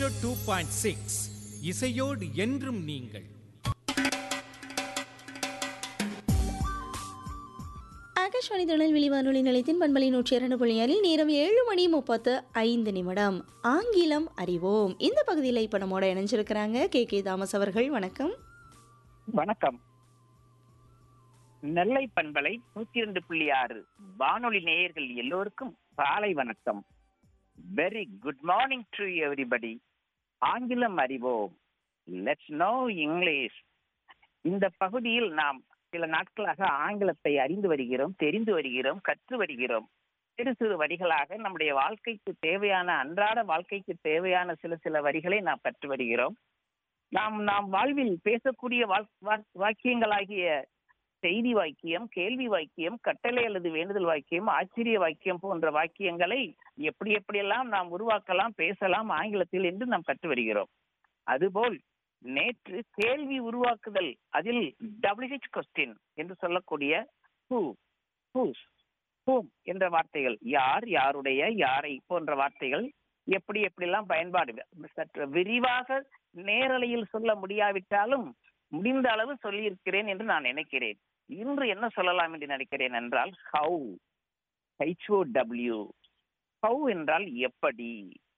two point six இசையோடு என்றும் நீங்கள் ஆகாஷ்வாணி திருநெல்வேலி வானொலி நிலையத்தின் பண்பலை நூற்றி இரண்டு புள்ளி ஏழில் நேரம் ஏழு மணி முப்பத்து ஐந்து நிமிடம் ஆங்கிலம் அறிவோம் இந்த பகுதியில் இப்போ நம்மோட இணைஞ்சிருக்கிறாங்க கே கே தாமஸ் அவர்கள் வணக்கம் வணக்கம் நெல்லை பண்பலை நூத்தி இரண்டு புள்ளி ஆறு வானொலி நேயர்கள் எல்லோருக்கும் காலை வணக்கம் very good morning to everybody ஆங்கிலம் அறிவோம் லெட்ஸ் நோ இங்கிலீஷ் இந்த பகுதியில் நாம் சில நாட்களாக ஆங்கிலத்தை அறிந்து வருகிறோம் தெரிந்து வருகிறோம் கற்று வருகிறோம் சிறு சிறு வரிகளாக நம்முடைய வாழ்க்கைக்கு தேவையான அன்றாட வாழ்க்கைக்கு தேவையான சில சில வரிகளை நாம் கற்று வருகிறோம் நாம் நாம் வாழ்வில் பேசக்கூடிய வாழ்- வா- வாக்கியங்களாகிய செய்தி வாக்கியம் கேள்வி வாக்கியம் கட்டளை அல்லது வேண்டுதல் வாக்கியம் ஆச்சரிய வாக்கியம் போன்ற வாக்கியங்களை எப்படி எப்படியெல்லாம் நாம் உருவாக்கலாம் பேசலாம் ஆங்கிலத்தில் என்று நாம் கற்று வருகிறோம் அதுபோல் நேற்று கேள்வி உருவாக்குதல் அதில் WH கொஸ்டின் என்று சொல்லக்கூடிய who whose whom என்ற வார்த்தைகள் யார் யாருடைய யாரை போன்ற வார்த்தைகள் எப்படி எப்படிலாம் பயன்பாடு சற்று விரிவாக நேரலையில் சொல்ல முடியாவிட்டாலும் முடிந்த அளவு சொல்லியிருக்கிறேன் என்று நான் நினைக்கிறேன் இன்று என்ன சொல்லலாம் என்று நினைக்கிறேன் என்றால் ஹவு ஹெச்ஓ டபிள்யூ ஹவு என்றால் எப்படி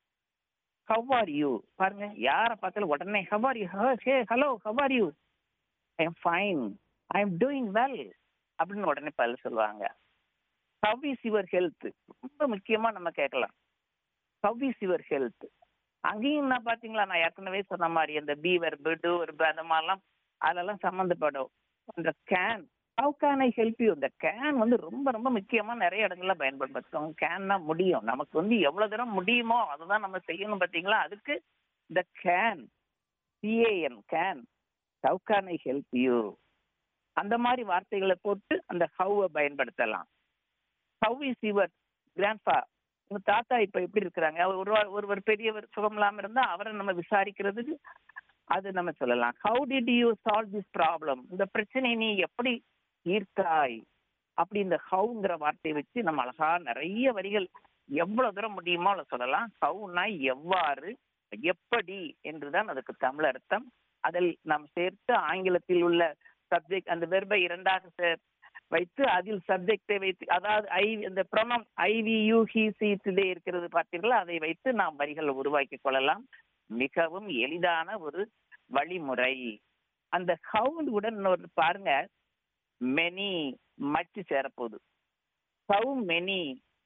ஹவ் ஆர் யூ பாருங்க யாரை பார்த்தாலும் உடனே how are you hey hello how are you I am fine I am doing well அப்படின்னு உடனே பதில் சொல்லுவாங்க ஹவ் இஸ் யுவர் ஹெல்த் ரொம்ப முக்கியமா நம்ம கேட்கலாம் ஹவ் இஸ் யுவர் ஹெல்த் அங்கேயும் நான் பாத்தீங்களா நான் ஏற்கனவே சொன்ன மாதிரி அந்த பி வெர்பு டூ வெர்பு அந்த மாதிரிலாம் அதெல்லாம் சம்மந்தப்படும் அந்த can how can I help you இந்த கேன் வந்து ரொம்ப ரொம்ப முக்கியமா நிறைய இடங்கள்ல பயன்படுத்துவாங்க கேன்னா முடியும் நமக்கு வந்து எவ்வளவு தூரம் முடியுமோ அதுதான் நம்ம செய்யணும் பாத்தீங்களா அதுக்கு இந்த can CAN can how can I help you அந்த மாதிரி வார்த்தைகளை போட்டு அந்த ஹவ்வை பயன்படுத்தலாம் ஹவ் இஸ் யுவர் கிராண்ட்பா உங்க தாத்தா இப்ப எப்படி இருக்கிறாங்க அவர் ஒரு ஒருவர் பெரியவர் சுகம் இல்லாம இருந்தா அவரை நம்ம விசாரிக்கிறதுக்கு அது நம்ம சொல்லலாம் how did you solve this problem இந்த பிரச்சனையை நீ எப்படி தீர்த்தாய் அப்படி இந்த ஹவுங்கிற வார்த்தையை வச்சு நம்ம அழகா நிறைய வரிகள் எவ்வளவு தூரம் முடியுமோ அதை சொல்லலாம் ஹவுனா எவ்வாறு எப்படி என்றுதான் அதுக்கு தமிழ் அர்த்தம் அதில் நாம் சேர்த்து ஆங்கிலத்தில் உள்ள சப்ஜெக்ட் அந்த வெர்பை இரண்டாக சே- வைத்து அதில் சப்ஜெக்டை வைத்து அதாவது ஐ இந்த ப்ரொனம் ஐவியூ ஹி சி இதே இருக்கிறது பார்த்தீர்களா அதை வைத்து நாம் வரிகளை உருவாக்கி கொள்ளலாம் மிகவும் எளிதான ஒரு வழிமுறை அந்த ஹவுண்டுடன் இன்னொரு பாருங்க மெனி மச்சு சேரப்போகுது ஹவு மெனி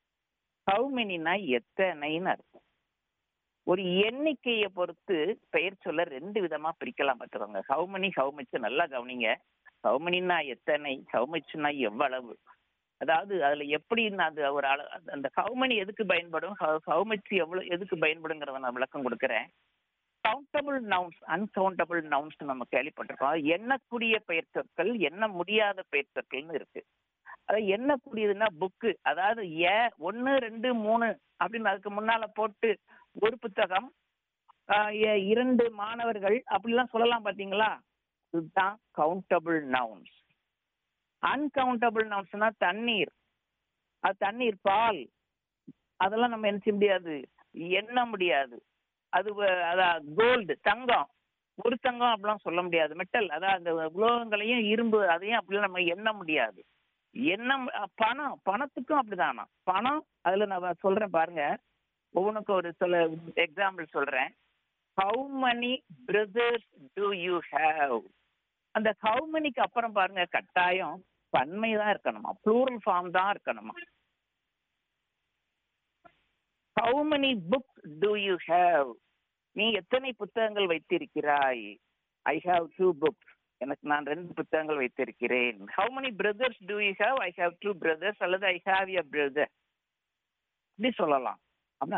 ஹவு மெனினா எத்தனைன்னு அர்த்தம் ஒரு எண்ணிக்கையை பொறுத்து பெயர் சொல்ல ரெண்டு விதமா பிரிக்கலாம் பார்த்துக்கோங்க ஹவு many ஹவு மச் நல்லா கவனிங்க ஹவு manyனா எத்தனை ஹவு மச்னா எவ்வளவு அதாவது அதுல எப்படின்னா அது ஒரு அள அந்த ஹவு many எதுக்கு பயன்படும் ஹவு மச் எவ்வளவு எதுக்கு பயன்படுங்கிறத நான் விளக்கம் கொடுக்குறேன் கவுண்டபிள் நவுன்ஸ் அன்கவுண்டபிள் நவுன்ஸ் நம்ம கேள்விப்பட்டிருக்கோம் எண்ணக்கூடிய பெயர் சொற்கள் எண்ண முடியாத பெயர் சொற்கள்னு இருக்கு அது எண்ணக்கூடியதுன்னா புக்கு அதாவது ஏ ஒன்னு ரெண்டு மூணு அப்படின்னு அதுக்கு முன்னால போட்டு ஒரு புத்தகம் ஆஹ் எ- இரண்டு மாணவர்கள் அப்படிலாம் சொல்லலாம் பாத்தீங்களா இதுதான் கவுண்டபிள் நவுன்ஸ் அன்கவுண்டபிள் நவுன்ஸ்னா தண்ணீர் அது தண்ணீர் பால் அதெல்லாம் நம்ம என்ன செய்ய முடியாது எண்ண முடியாது அது வ- அதான் கோல்டு தங்கம் ஒரு தங்கம் அப்படிலாம் சொல்ல முடியாது மெட்டல் அதான் அந்த உலோகங்களையும் இரும்பு அதையும் அப்படிலாம் நம்ம எண்ண முடியாது எண்ணம் அஹ் பணம் பணத்துக்கும் அப்படிதானா பணம் அதுல நான் சொல்றேன் பாருங்க ஒவ்வொன்றுக்கும் ஒரு சில எக்ஸாம்பிள் சொல்றேன் how many brothers do you have அந்த ஹவு manyக்கு அப்புறம் பாருங்க கட்டாயம் பன்மை தான் இருக்கணுமா ப்ளூரல் ஃபார்ம் தான் இருக்கணுமா how many books do you have நீ எத்தனை புத்தகங்கள் வைத்திருக்கிறாய் ஐ ஹாவ் டூ புக்ஸ் எனக்கு நான் ரெண்டு புத்தகங்கள் வைத்திருக்கிறேன் how many brothers do you have I have two brothers அல்லது ஐ ஹாவ் எ பிரதர் இப்படி சொல்லலாம்